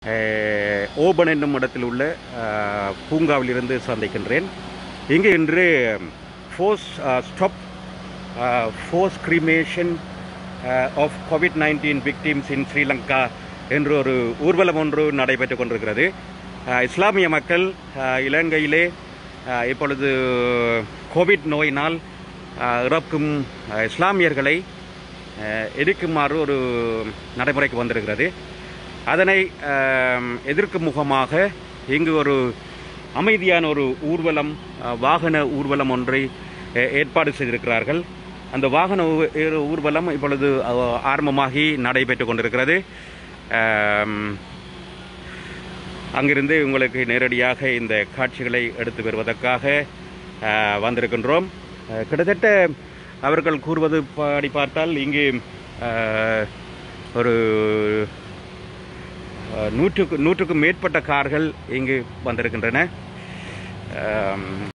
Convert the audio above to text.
அஹ், open என்னும் இடத்தில் உள்ள அஹ், பூங்காவிலிருந்து சந்திக்கின்றேன் இங்கு இன்று force stop force cremation of COVID nineteen victims in Sri Lanka என்று ஒரு ஊர்வலம் ஒன்று நடைபெற்றுக் கொண்டிருக்கிறது அஹ், இஸ்லாமிய மக்கள் அஹ், இலங்கையிலே அஹ், இப்பொழுது கோவிட் நோயினால் அஹ், இறக்கும் அஹ், இஸ்லாமியர்களை அஹ், எரிக்குமாறு ஒரு நடைமுறைக்கு வந்திருக்கிறது அதனை ஆம், எதிர்க்கும் முகமாக இங்கு ஒரு அமைதியான ஒரு ஊர்வலம் அஹ், வாகன ஊர்வலம் ஒன்றை அஹ், ஏற்பாடு செய்திருக்கிறார்கள் அந்த வாகன ஊ- ஊ- ஊர்வலம் இப்பொழுது அஹ், ஆரம்பமாகி நடைபெற்று கொண்டிருக்கிறது ஆம், அங்கிருந்து உங்களுக்கு நேரடியாக இந்த காட்சிகளை எடுத்து வருவதற்காக அஹ், வந்திருக்கின்றோம் அஹ், கிட்டத்தட்ட அவர்கள் கூறுவது படி பார்த்தால் இங்கு அஹ், ஒரு அஹ், நூற்றுக்கு நூற்றுக்கும் மேற்பட்ட கார்கள் இங்கு வந்திருக்கின்றன ஆம்,